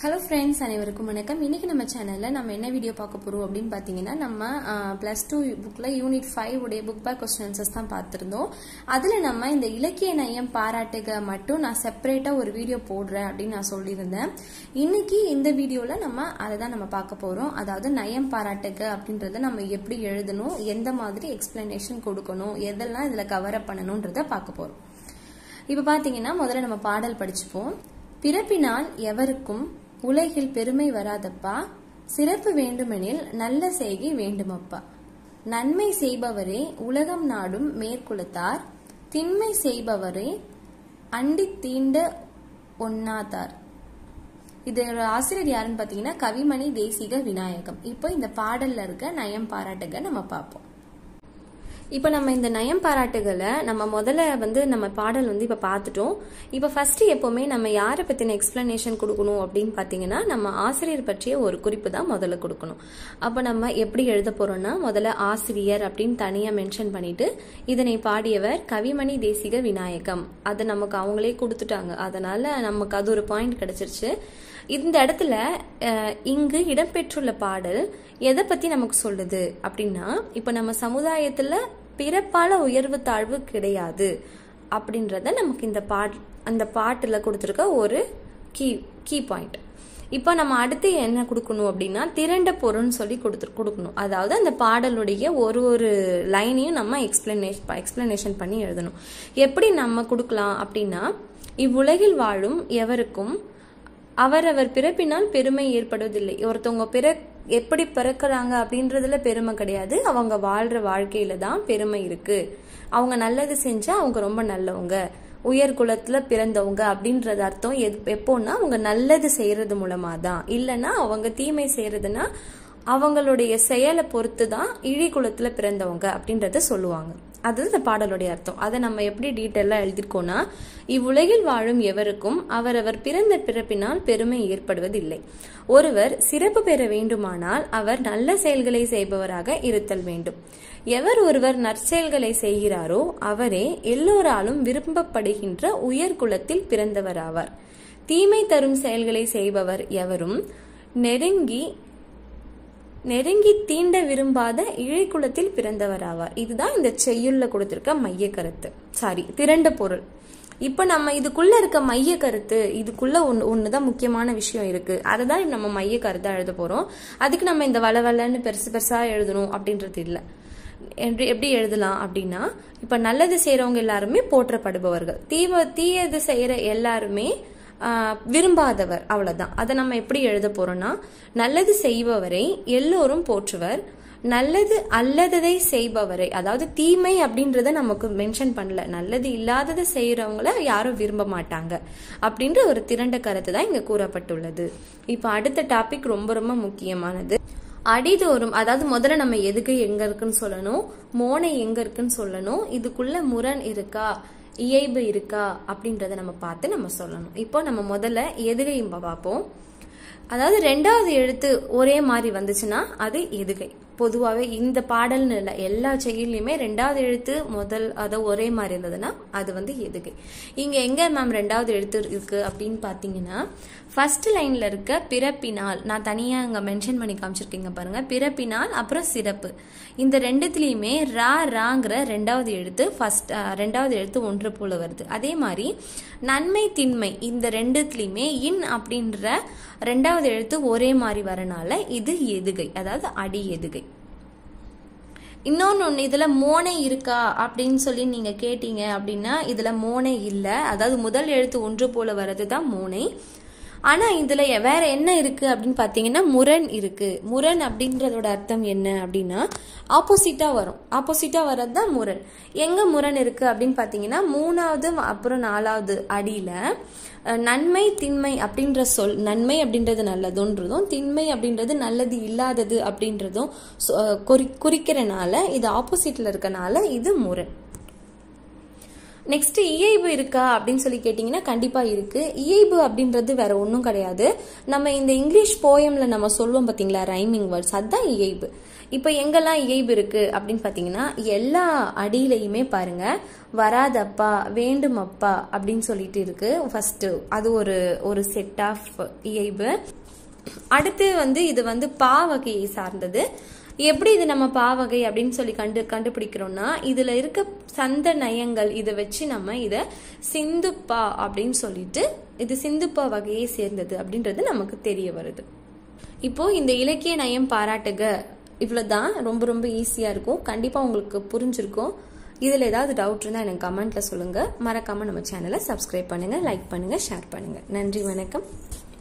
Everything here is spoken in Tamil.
ஹலோ ஃப்ரெண்ட்ஸ் அனைவருக்கும் வணக்கம் இன்னைக்கு நம்ம சேனல்ல நம்ம என்ன வீடியோ பார்க்க போறோம் அப்படின்னு பார்த்தீங்கன்னா நம்ம பிளஸ் டூ புக்ல யூனிட் ஃபைவ் உடைய புக் பேக் கொஸ்டின் ஆன்சர்ஸ் தான் பார்த்துருந்தோம் அதுல நம்ம இந்த இலக்கிய நயம் பாராட்டுக மட்டும் நான் செப்பரேட்டா ஒரு வீடியோ போடுறேன் அப்படின்னு நான் சொல்லியிருந்தேன் இன்னைக்கு இந்த வீடியோல நம்ம அதை தான் நம்ம பார்க்க போறோம் அதாவது நயம் பாராட்டுக அப்படின்றத நம்ம எப்படி எழுதணும் எந்த மாதிரி எக்ஸ்பிளனேஷன் கொடுக்கணும் எதெல்லாம் இதுல கவர் அப் பண்ணணும்ன்றத பார்க்க போறோம் இப்ப பாத்தீங்கன்னா முதல்ல நம்ம பாடல் படிச்சுப்போம் பிறப்பினால் எவருக்கும் உலகில் பெருமை வராதப்பா சிறப்பு வேண்டுமெனில் நல்ல செய்கை வேண்டுமப்பா நன்மை செய்பவரே உலகம் நாடும் மேற்குலத்தார் திண்மை செய்பவரே அண்டி தீண்ட ஒன்னாதார் இதோட ஆசிரியர் யாருன்னு பாத்தீங்கன்னா கவிமணி தேசிக விநாயகம் இப்போ இந்த பாடல்ல இருக்க நயம் பாராட்டுக நம்ம பார்ப்போம் இப்போ நம்ம இந்த நயம் பாராட்டுகளை நம்ம முதல்ல வந்து நம்ம பாடல் வந்து இப்போ பார்த்துட்டோம் இப்போ ஃபர்ஸ்ட் எப்போவுமே நம்ம யாரை பற்றின எக்ஸ்பிளனேஷன் கொடுக்கணும் அப்படின்னு பார்த்தீங்கன்னா நம்ம ஆசிரியர் பற்றிய ஒரு குறிப்பு தான் முதல்ல கொடுக்கணும் அப்போ நம்ம எப்படி எழுத போறோம்னா முதல்ல ஆசிரியர் அப்படின்னு தனியாக மென்ஷன் பண்ணிட்டு இதனை பாடியவர் கவிமணி தேசிக விநாயகம் அதை நமக்கு அவங்களே கொடுத்துட்டாங்க அதனால நமக்கு அது ஒரு பாயிண்ட் கிடைச்சிருச்சு இந்த இடத்துல இங்கு இடம்பெற்றுள்ள பாடல் எதை பத்தி நமக்கு சொல்லுது அப்படின்னா இப்ப நம்ம சமுதாயத்துல பிறப்பால உயர்வு தாழ்வு கிடையாது அப்படின்றத நமக்கு இந்த பாட் அந்த பாட்டுல கொடுத்துருக்க ஒரு கீ கீ பாயிண்ட் இப்போ நம்ம அடுத்து என்ன கொடுக்கணும் அப்படின்னா திரண்ட பொருள்னு சொல்லி கொடுத்து கொடுக்கணும் அதாவது அந்த பாடலுடைய ஒரு ஒரு லைனையும் நம்ம எக்ஸ்பிளனேஷன் எக்ஸ்பிளனேஷன் பண்ணி எழுதணும் எப்படி நம்ம கொடுக்கலாம் அப்படின்னா இவ்வுலகில் வாழும் எவருக்கும் அவரவர் பிறப்பினால் பெருமை ஏற்படுவதில்லை ஒருத்தவங்க பிற எப்படி பிறக்கிறாங்க அப்படின்றதுல பெருமை கிடையாது அவங்க வாழ்ற வாழ்க்கையில தான் பெருமை இருக்கு அவங்க நல்லது செஞ்சா அவங்க ரொம்ப நல்லவங்க உயர் குலத்துல பிறந்தவங்க அப்படின்றது அர்த்தம் எப்போன்னா அவங்க நல்லது செய்யறது மூலமா தான் இல்லைன்னா அவங்க தீமை செய்யறதுன்னா அவங்களுடைய செயலை பொறுத்து தான் இழி குலத்துல பிறந்தவங்க அப்படின்றத சொல்லுவாங்க அது இந்த பாடலுடைய அர்த்தம் அதை நம்ம எப்படி டீட்டெயிலா எழுதிருக்கோம்னா இவ்வுலகில் வாழும் எவருக்கும் அவரவர் பிறந்த பிறப்பினால் பெருமை ஏற்படுவதில்லை ஒருவர் சிறப்பு பெற வேண்டுமானால் அவர் நல்ல செயல்களை செய்பவராக இருத்தல் வேண்டும் எவர் ஒருவர் நற்செயல்களை செய்கிறாரோ அவரே எல்லோராலும் விரும்பப்படுகின்ற உயர் குலத்தில் பிறந்தவராவார் தீமை தரும் செயல்களை செய்பவர் எவரும் நெருங்கி நெருங்கி தீண்ட விரும்பாத இழைக்குளத்தில் பிறந்தவராவார் இதுதான் இந்த செய்யுள்ள கொடுத்திருக்க மைய கருத்து சாரி திரண்ட பொருள் இப்ப நம்ம இதுக்குள்ள இருக்க மைய கருத்து இதுக்குள்ள ஒன்னு ஒண்ணுதான் முக்கியமான விஷயம் இருக்கு அதை தான் நம்ம மைய கருத்தா எழுத போறோம் அதுக்கு நம்ம இந்த வளவலன்னு பெருசு பெருசா எழுதணும் அப்படின்றது இல்லை எப்படி எழுதலாம் அப்படின்னா இப்ப நல்லது செய்யறவங்க எல்லாருமே போற்றப்படுபவர்கள் தீவ தீயது செய்யற எல்லாருமே விரும்பாதவர் அவ்வளவுதான் அதை நம்ம எப்படி எழுத போறோம்னா நல்லது செய்பவரை எல்லோரும் போற்றுவர் நல்லது அல்லததை செய்பவரை அதாவது தீமை அப்படின்றத நமக்கு மென்ஷன் பண்ணல நல்லது இல்லாததை செய்யறவங்கள யாரும் விரும்ப மாட்டாங்க அப்படின்ற ஒரு திரண்ட கருத்து தான் இங்க கூறப்பட்டுள்ளது இப்ப அடுத்த டாபிக் ரொம்ப ரொம்ப முக்கியமானது அடிதோறும் அதாவது முதல்ல நம்ம எதுக்கு எங்க இருக்குன்னு சொல்லணும் மோனை எங்க இருக்குன்னு சொல்லணும் இதுக்குள்ள முரண் இருக்கா இயல்பு இருக்கா அப்படின்றத நம்ம பார்த்து நம்ம சொல்லணும் இப்போ நம்ம முதல்ல எதுகையும் பார்ப்போம் அதாவது ரெண்டாவது எழுத்து ஒரே மாதிரி வந்துச்சுன்னா அது எதுகை பொதுவாகவே இந்த பாடல்னு இல்லை எல்லா செயலையுமே ரெண்டாவது எழுத்து முதல் அதை ஒரே மாதிரி இருந்ததுன்னா அது வந்து எதுகை இங்க எங்க மேம் ரெண்டாவது எழுத்து இருக்கு அப்படின்னு பாத்தீங்கன்னா ஃபர்ஸ்ட் லைன்ல இருக்க பிறப்பினால் நான் தனியா அங்க மென்ஷன் பண்ணி காமிச்சிருக்கீங்க பாருங்க பிறப்பினால் அப்புறம் சிறப்பு இந்த ரெண்டுத்துலயுமே ரா ராங்கிற ரெண்டாவது எழுத்து ஃபர்ஸ்ட் ரெண்டாவது எழுத்து ஒன்று போல வருது அதே மாதிரி நன்மை திண்மை இந்த ரெண்டுத்துலயுமே இன் அப்படின்ற ரெண்டாவது எழுத்து ஒரே மாதிரி வரனால இது எதுகை அதாவது அடி எதுகை இன்னொன்னு ஒன்று இதுல மோனை இருக்கா அப்படின்னு சொல்லி நீங்க கேட்டீங்க அப்படின்னா இதுல மோனை இல்லை அதாவது முதல் எழுத்து ஒன்று போல வர்றது தான் மோனை ஆனா இதுல வேற என்ன இருக்கு அப்படின்னு பாத்தீங்கன்னா முரண் இருக்கு முரண் அப்படின்றதோட அர்த்தம் என்ன அப்படின்னா ஆப்போசிட்டா வரும் ஆப்போசிட்டா வர்றது தான் முரண் எங்க முரண் இருக்கு அப்படின்னு பாத்தீங்கன்னா மூணாவது அப்புறம் நாலாவது அடியில நன்மை திண்மை அப்படின்ற சொல் நன்மை அப்படின்றது நல்லதுன்றதும் திண்மை அப்படின்றது நல்லது இல்லாதது அப்படின்றதும் குறிக்கிறனால இது ஆப்போசிட்ல இருக்கனால இது முரண் நெக்ஸ்ட் இயைபு இருக்கா அப்படின்னு சொல்லி கேட்டீங்கன்னா கண்டிப்பா இருக்கு இயைபு அப்படின்றது வேற ஒன்றும் கிடையாது நம்ம இந்த இங்கிலீஷ் போயம்ல நம்ம சொல்லுவோம் பாத்தீங்களா ரைமிங் வேர்ட்ஸ் அதுதான் இயைபு இப்போ எங்கெல்லாம் இயைபு இருக்கு அப்படின்னு பார்த்தீங்கன்னா எல்லா அடியிலையுமே பாருங்க வராதப்பா வேண்டுமப்பா அப்படின்னு சொல்லிட்டு இருக்கு ஃபர்ஸ்ட் அது ஒரு ஒரு செட் ஆஃப் இயைபு அடுத்து வந்து இது வந்து பா வகையை சார்ந்தது எப்படி இது நம்ம பாவகை அப்படின்னு சொல்லி கண்டு கண்டுபிடிக்கிறோம்னா இதுல இருக்க சந்த நயங்கள் இதை வச்சு நம்ம இத சிந்துப்பா அப்படின்னு சொல்லிட்டு இது சிந்துப்பா வகையை சேர்ந்தது அப்படின்றது நமக்கு தெரிய வருது இப்போ இந்த இலக்கிய நயம் பாராட்டுக இவ்வளவுதான் ரொம்ப ரொம்ப ஈஸியா இருக்கும் கண்டிப்பா உங்களுக்கு புரிஞ்சிருக்கும் இதுல ஏதாவது டவுட் இருந்தா எனக்கு கமெண்ட்ல சொல்லுங்க மறக்காம நம்ம சேனலை சப்ஸ்கிரைப் பண்ணுங்க லைக் பண்ணுங்க ஷேர் பண்ணுங்க நன்றி வணக்கம்